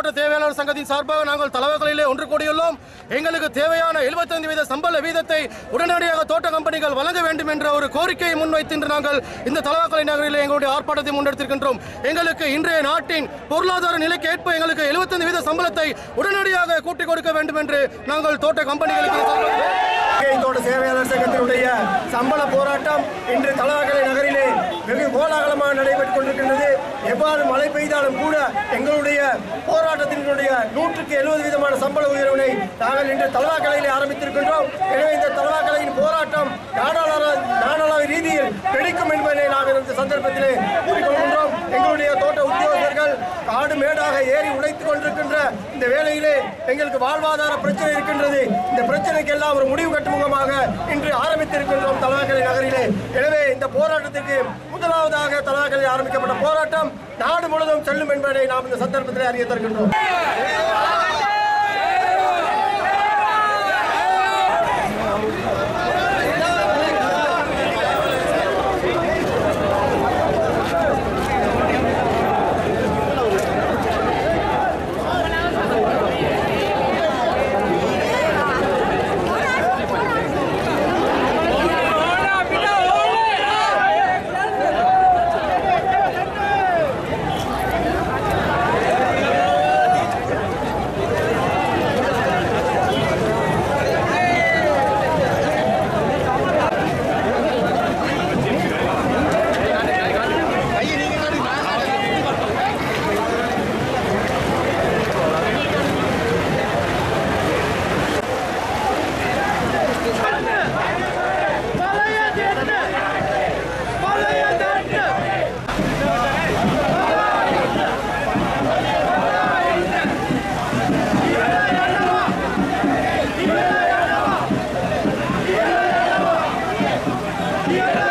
தோட்ட தேவையாளர் சங்கத்தின் சார்பாக நாங்கள் தலைவர்களிலே ஒன்று கூடியுள்ளோம் எங்களுக்கு தேவையான 75% வீத சம்பள வீதத்தை உடனடியாக தோட்ட கம்பெனிகள் வழங்க வேண்டும் என்ற ஒரு கோரிக்கையை முன்வைத்து இன்று நாங்கள் இந்த தலைவாக்கலை நகரில் எங்களுடைய ஆர்ப்பாட்டத்தை முன்னெடுத்திருக்கின்றோம் எங்களுக்கு இன்றைய நாட்டின் பொருளாதார நிலைக்கு ஏற்ப எங்களுக்கு 75% வீத சம்பளத்தை உடனடியாக கூட்டிக் கொடுக்க வேண்டும் என்று நாங்கள் தோட்ட கம்பெனிகளுக்கு தோட்ட சேவையாளர் சங்கத்தினுடைய சம்பள போராட்டம் இன்று தலவாக்கலை நகரிலே வெகு கோலாகலமாக நடைபெற்றுக் கொண்டிருக்கின்றது எவ்வாறு மழை பெய்தாலும் கூட எங்களுடைய போராட்டத்தினுடைய நூற்றுக்கு எழுபது வீதமான சம்பள உயர்வினை நாங்கள் இன்று தலவாக்கலையிலே ஆரம்பித்திருக்கின்றோம் எனவே இந்த தலவாக்கலையின் போராட்டம் நாடாள நாடாள ரீதியில் வெடிக்கும் என்பதை நாங்கள் இந்த சந்தர்ப்பத்திலே கூறிக்கொள்கின்றோம் எங்களுடைய தோட்ட உத்தியோகர்கள் காடு மேடாக ஏறி உடைத்துக் கொண்டிருக்கின்ற இந்த வேளையிலே எங்களுக்கு வாழ்வாதார பிரச்சனை இருக்கின்றது இந்த பிரச்சனைக்கு எல்லாம் ஒரு முடிவு கட்டும் முகமாக இன்று ஆரம்பித்திருக்கின்றோம் தலவாக்கலை நகரிலே எனவே இந்த போராட்டத்திற்கு முதலாவதாக தலவாக்கலில் ஆரம்பிக்கப்பட்ட போராட்டம் நாடு முழுவதும் செல்லும் என்பதை நாம் இந்த சந்தர்ப்பத்தில் அறிய தருகின்றோம் Yeah.